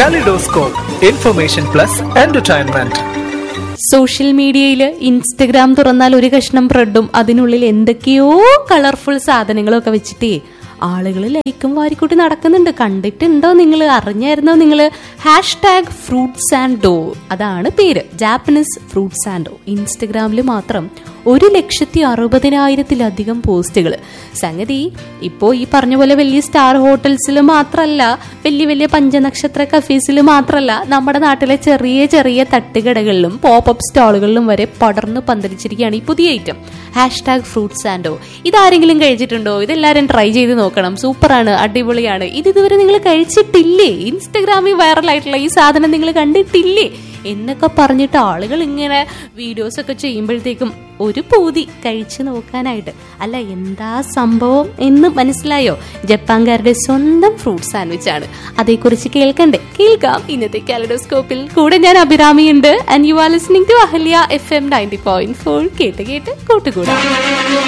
kaleidoscope information plus entertainment social മീഡിയയിൽ Instagram തുറന്നാൽ ഒരു കഷ്ണം ബ്രെഡും അതിനുള്ളിൽ എന്തൊക്കെയോ കളർഫുൾ സാധനങ്ങളും ഒക്കെ വെച്ചിട്ടേ ആളുകൾ ലൈക്കും വാരിക്കൂട്ടി നടക്കുന്നുണ്ട് കണ്ടിട്ടുണ്ടോ നിങ്ങൾ അറിഞ്ഞായിരുന്നോ നിങ്ങൾ ഹാഷ് ടാഗ് ഫ്രൂട്ട്സ് ആൻഡ് ഡോ അതാണ് പേര് ജാപ്പനീസ് ഫ്രൂട്ട്സ് ആൻഡ് ഡോ ഇൻസ്റ്റഗ്രാമിൽ മാത്രം ഒരു ലക്ഷത്തി അറുപതിനായിരത്തിലധികം പോസ്റ്റുകൾ സംഗതി ഇപ്പോൾ ഈ പറഞ്ഞ പോലെ വലിയ സ്റ്റാർ ഹോട്ടൽസിൽ മാത്രമല്ല വലിയ വലിയ പഞ്ചനക്ഷത്ര കഫേസിൽ മാത്രമല്ല നമ്മുടെ നാട്ടിലെ ചെറിയ ചെറിയ തട്ടുകടകളിലും പോപ്പപ്പ് സ്റ്റാളുകളിലും വരെ പടർന്നു പന്തലിച്ചിരിക്കുകയാണ് ഈ പുതിയ ഐറ്റം ഹാഷ് ടാഗ് ഫ്രൂട്ട്സ് ആൻഡോ ഇതാരെങ്കിലും കഴിച്ചിട്ടുണ്ടോ ഇതെല്ലാവരും ട്രൈ ചെയ്ത് നോക്കണം സൂപ്പറാണ് അടിപൊളിയാണ് ഇത് ഇതുവരെ നിങ്ങൾ കഴിച്ചിട്ടില്ലേ ഇൻസ്റ്റഗ്രാമിൽ വൈറലായിട്ടുള്ള ഈ സാധനം നിങ്ങൾ കണ്ടിട്ടില്ലേ എന്നൊക്കെ പറഞ്ഞിട്ട് ആളുകൾ ഇങ്ങനെ വീഡിയോസ് ഒക്കെ ചെയ്യുമ്പോഴത്തേക്കും ഒരു പൂതി കഴിച്ചു നോക്കാനായിട്ട് അല്ല എന്താ സംഭവം എന്ന് മനസ്സിലായോ ജപ്പാൻകാരുടെ സ്വന്തം ഫ്രൂട്ട് സാൻഡ്വിച്ച് ആണ് അതേക്കുറിച്ച് കേൾക്കണ്ടേ കേൾക്കാം ഇന്നത്തെ കാലഡോസ്കോപ്പിൽ കൂടെ ഞാൻ അഭിരാമിയുണ്ട് and you are listening to Ahalya F M ninety point four കേട്ട് കേട്ട് കൂട്ടുകൂടാം